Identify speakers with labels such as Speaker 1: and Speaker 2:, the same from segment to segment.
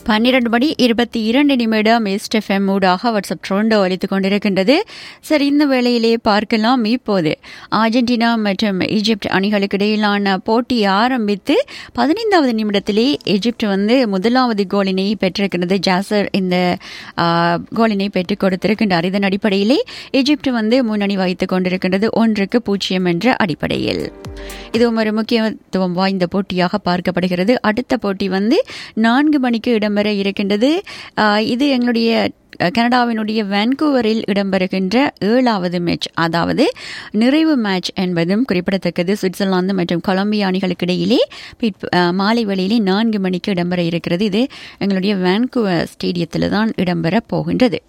Speaker 1: பன்னிரண்டு மணி இருபத்தி இரண்டு நிமிடம் ஈஸ்ட் எஃப்எம் ஊடாக வாட்ஸ்அப் ட்ரோண்டோ அளித்துக் கொண்டிருக்கின்றது சரி இந்த வேளையிலே பார்க்கலாம் இப்போது அர்ஜென்டினா மற்றும் ஈஜிப்ட் அணிகளுக்கு இடையிலான போட்டி ஆரம்பித்து பதினைந்தாவது நிமிடத்திலே எஜிப்ட் வந்து முதலாவது கோலினை பெற்றிருக்கிறது ஜாசர் இந்த ஆ, கோலினை பெற்றுக் கொடுத்திருக்கின்றார் இதன் அடிப்படையிலே எஜிப்ட் வந்து முன்னணி வகித்துக் கொண்டிருக்கின்றது ஒன்றுக்கு பூஜ்ஜியம் என்ற அடிப்படையில் இதுவும் ஒரு முக்கியத்துவம் வாய்ந்த போட்டியாக பார்க்கப்படுகிறது அடுத்த போட்டி வந்து நான்கு மணிக்கு இடம்பெற இருக்கின்றது ஆஹ் இது எங்களுடைய அஹ், கனடாவினுடைய வான்கூவரில் இடம்பெறுகின்ற ஏழாவது மேட்ச் அதாவது நிறைவு மேட்ச் என்பதும் குறிப்பிடத்தக்கது சுவிட்சர்லாந்து மற்றும் கொலம்பியா அணிகளுக்கு இடையிலே பிற்ப- அஹ், மாலை வேளையிலே நான்கு மணிக்கு இடம்பெற இருக்கிறது இது எங்களுடைய வான்கூவர் ஸ்டேடியத்தில் தான் இடம்பெற போகின்றது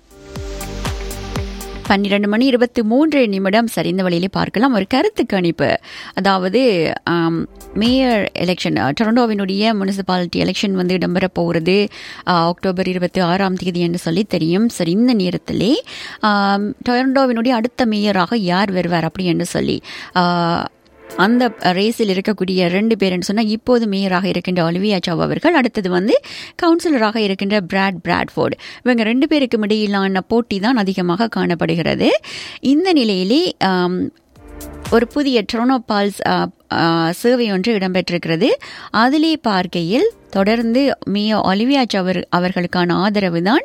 Speaker 1: பன்னிரண்டு மணி இருபத்தி மூன்று நிமிடம் சரிந்த வழியிலே பார்க்கலாம் ஒரு கருத்து கணிப்பு அதாவது ஆம், மேயர் எலெக்ஷன் டொரண்டோவினுடைய முனிசிபாலிட்டி எலெக்ஷன் வந்து இடம்பெற போகிறது ஆ, அக்டோபர் இருபத்தி ஆறாம் தேதி என்று சொல்லி தெரியும் சரி இந்த நேரத்திலே ஆம், டொரண்டோவினுடைய அடுத்த மேயராக யார் வருவார் அப்படி என்று சொல்லி ஆ, அந்த ரேஸில் இருக்கக்கூடிய ரெண்டு பேர்னு சொன்னால் இப்போது மேயராக இருக்கின்ற ஒலிவியா சாவ் அவர்கள் அடுத்தது வந்து கவுன்சிலராக இருக்கின்ற பிராட் பிராட்ஃபோர்டு இவங்க ரெண்டு பேருக்கும் இடையிலான போட்டி தான் அதிகமாக காணப்படுகிறது இந்த நிலையிலே ஆம், ஒரு புதிய ட்ரோனோபால்ஸ் சேவை ஒன்று இடம்பெற்றிருக்கிறது அதிலே பார்க்கையில் தொடர்ந்து மிய ஒலிவியாச் அவர் அவர்களுக்கான ஆதரவு தான்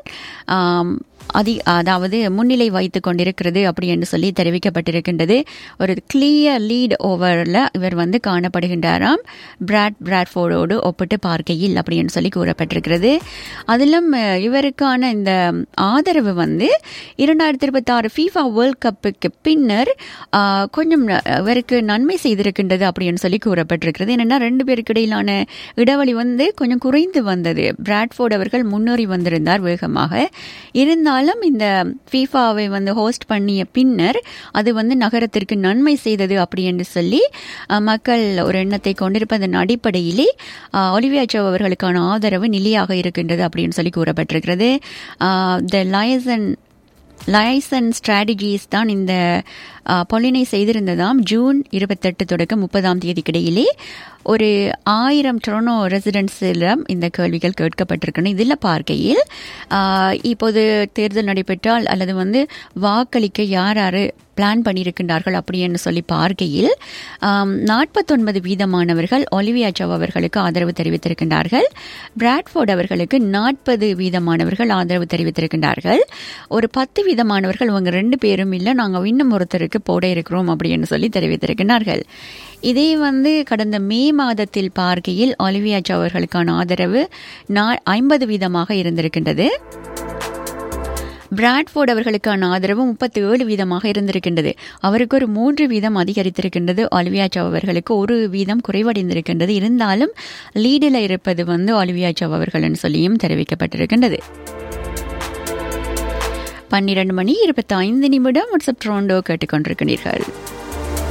Speaker 1: அதி அதாவது முன்னிலை வைத்துக் கொண்டிருக்கிறது அப்படி என்று சொல்லி தெரிவிக்கப்பட்டிருக்கின்றது ஒரு கிளியர் லீட் ஓவரில் இவர் வந்து காணப்படுகின்றாராம் பிராட் பிராட்ஃபோர்டோடு ஒப்பிட்டு பார்க்கையில் அப்படின்னு சொல்லி கூறப்பட்டிருக்கிறது அதிலும் அஹ், இவருக்கான இந்த ஆதரவு வந்து இரண்டாயிரத்தி இருபத்தி ஆறு ஃபீஃபா வேர்ல்ட் கப்புக்கு பின்னர் ஆஹ், கொஞ்சம் ந- இவருக்கு நன்மை செய்திருக்கின்றது அப்படின்னு சொல்லி கூறப்பட்டிருக்கிறது என்னென்னா ரெண்டு பேருக்கு இடையிலான இடைவெளி வந்து கொஞ்சம் குறைந்து வந்தது பிராட்ஃபோர்ட் அவர்கள் முன்னேறி வந்திருந்தார் வேகமாக இருந்தாலும் இந்த ஃபீஃபாவை வந்து ஹோஸ்ட் பண்ணிய பின்னர் அது வந்து நகரத்திற்கு நன்மை செய்தது அப்படி என்று சொல்லி அஹ், மக்கள் ஒரு எண்ணத்தை கொண்டிருப்பதன் அடிப்படையிலே அஹ், ஒலிவியா சோ அவர்களுக்கான ஆதரவு நிலையாக இருக்கின்றது அப்படின்னு சொல்லி கூறப்பட்டிருக்கிறது த லயசன் லைசன் ஸ்ட்ராட்டஜிஸ் தான் இந்த பொலினை செய்திருந்ததாம் ஜூன் இருபத்தெட்டு தொடக்கம் முப்பதாம் தேதிக்கிடையிலே ஒரு ஆயிரம் டொரனோ ரெசிடென்ட்ஸிடம் இந்த கேள்விகள் கேட்கப்பட்டிருக்கணும் இதில் பார்க்கையில் ஆ, இப்போது தேர்தல் நடைபெற்றால் அல்லது வந்து வாக்களிக்க யார் யார் பிளான் பண்ணியிருக்கின்றார்கள் அப்படின்னு சொல்லி பார்க்கையில் நாற்பத்தொன்பது வீதமானவர்கள் ஒலிவியா சவ் அவர்களுக்கு ஆதரவு தெரிவித்திருக்கின்றார்கள் பிராட்ஃபோர்ட் அவர்களுக்கு நாற்பது வீதமானவர்கள் ஆதரவு தெரிவித்திருக்கின்றார்கள் ஒரு பத்து வீதமானவர்கள் இவங்க ரெண்டு பேரும் இல்லை நாங்கள் இன்னும் ஒருத்தருக்கு போட இருக்கிறோம் அப்படின்னு சொல்லி தெரிவித்திருக்கிறார்கள் இதே வந்து கடந்த மே மாதத்தில் பார்க்கையில் ஒலிவியா சவ் அவர்களுக்கான ஆதரவு ஐம்பது வீதமாக இருந்திருக்கின்றது பிராட்ஃபோர்ட் அவர்களுக்கான ஆதரவு முப்பத்தி ஏழு வீதமாக இருந்திருக்கின்றது அவருக்கு ஒரு மூன்று வீதம் அதிகரித்திருக்கின்றது ஒலிவியா சவ் அவர்களுக்கு ஒரு வீதம் குறைவடைந்திருக்கின்றது இருந்தாலும் லீடில் இருப்பது வந்து ஒலிவியா சவ் அவர்கள்னு சொல்லியும் தெரிவிக்கப்பட்டிருக்கின்றது பன்னிரண்டு மணி இருபத்தி ஐந்து நிமிடம் வாட்ஸ்அப் ட்ரோண்டோ கேட்டுக்கொண்டிருக்கிறீர்கள்